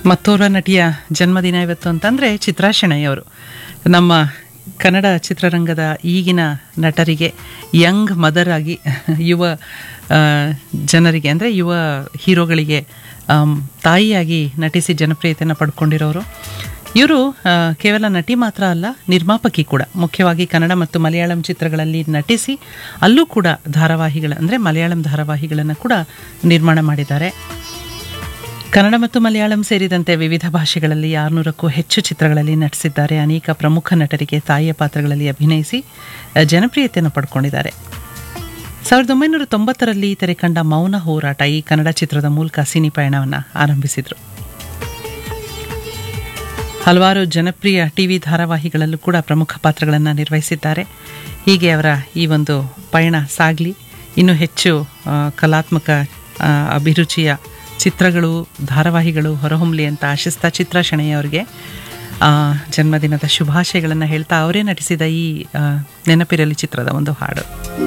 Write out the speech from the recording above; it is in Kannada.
ಮತ್ತೋರ್ವ ನಟಿಯ ಜನ್ಮದಿನ ಇವತ್ತು ಅಂತಂದರೆ ಚಿತ್ರಾ ಶೆಣೈ ಅವರು ನಮ್ಮ ಕನ್ನಡ ಚಿತ್ರರಂಗದ ಈಗಿನ ನಟರಿಗೆ ಯಂಗ್ ಮದರ್ ಆಗಿ ಯುವ ಆ, ಜನರಿಗೆ ಅಂದರೆ ಯುವ ಹೀರೋಗಳಿಗೆ ಆಮ್, ತಾಯಿಯಾಗಿ ನಟಿಸಿ ಜನಪ್ರಿಯತೆಯನ್ನು ಪಡ್ಕೊಂಡಿರೋರು ಇವರು ಕೇವಲ ನಟಿ ಮಾತ್ರ ಅಲ್ಲ ನಿರ್ಮಾಪಕಿ ಕೂಡ ಮುಖ್ಯವಾಗಿ ಕನ್ನಡ ಮತ್ತು ಮಲಯಾಳಂ ಚಿತ್ರಗಳಲ್ಲಿ ನಟಿಸಿ ಅಲ್ಲೂ ಕೂಡ ಧಾರಾವಾಹಿಗಳ ಅಂದರೆ ಮಲಯಾಳಂ ಧಾರಾವಾಹಿಗಳನ್ನು ಕೂಡ ನಿರ್ಮಾಣ ಮಾಡಿದ್ದಾರೆ ಕನ್ನಡ ಮತ್ತು ಮಲಯಾಳಂ ಸೇರಿದಂತೆ ವಿವಿಧ ಭಾಷೆಗಳಲ್ಲಿ ಆರುನೂರಕ್ಕೂ ಹೆಚ್ಚು ಚಿತ್ರಗಳಲ್ಲಿ ನಟಿಸಿದ್ದಾರೆ ಅನೇಕ ಪ್ರಮುಖ ನಟರಿಗೆ ತಾಯಿಯ ಪಾತ್ರಗಳಲ್ಲಿ ಅಭಿನಯಿಸಿ ಅಹ್, ಜನಪ್ರಿಯತೆಯನ್ನು ಪಡ್ಕೊಂಡಿದ್ದಾರೆ ಸಾವಿರದ ಒಂಬೈನೂರ ತೊಂಬತ್ತರಲ್ಲಿ ತೆರೆ ಕಂಡ ಮೌನ ಹೋರಾಟ ಈ ಕನ್ನಡ ಚಿತ್ರದ ಮೂಲಕ ಸಿನಿ ಪಯಣವನ್ನು ಆರಂಭಿಸಿದರು ಹಲವಾರು ಜನಪ್ರಿಯ ಟಿವಿ ಧಾರಾವಾಹಿಗಳಲ್ಲೂ ಕೂಡ ಪ್ರಮುಖ ಪಾತ್ರಗಳನ್ನು ನಿರ್ವಹಿಸಿದ್ದಾರೆ ಹೀಗೆ ಅವರ ಈ ಒಂದು ಪಯಣ ಸಾಗಲಿ ಇನ್ನೂ ಹೆಚ್ಚು ಆ, ಕಲಾತ್ಮಕ ಆ, ಅಭಿರುಚಿಯ ಚಿತ್ರಗಳು ಧಾರಾವಾಹಿಗಳು ಹೊರಹೊಮ್ಮಲಿ ಅಂತ ಆಶಿಸ್ತಾ ಚಿತ್ರ ಶೆಣೈ ಅವರಿಗೆ ಆ, ಜನ್ಮದಿನದ ಶುಭಾಶಯಗಳನ್ನು ಹೇಳ್ತಾ ಅವರೇ ನಟಿಸಿದ ಈ ಆ, ನೆನಪಿರಲಿ ಚಿತ್ರದ ಒಂದು ಹಾಡು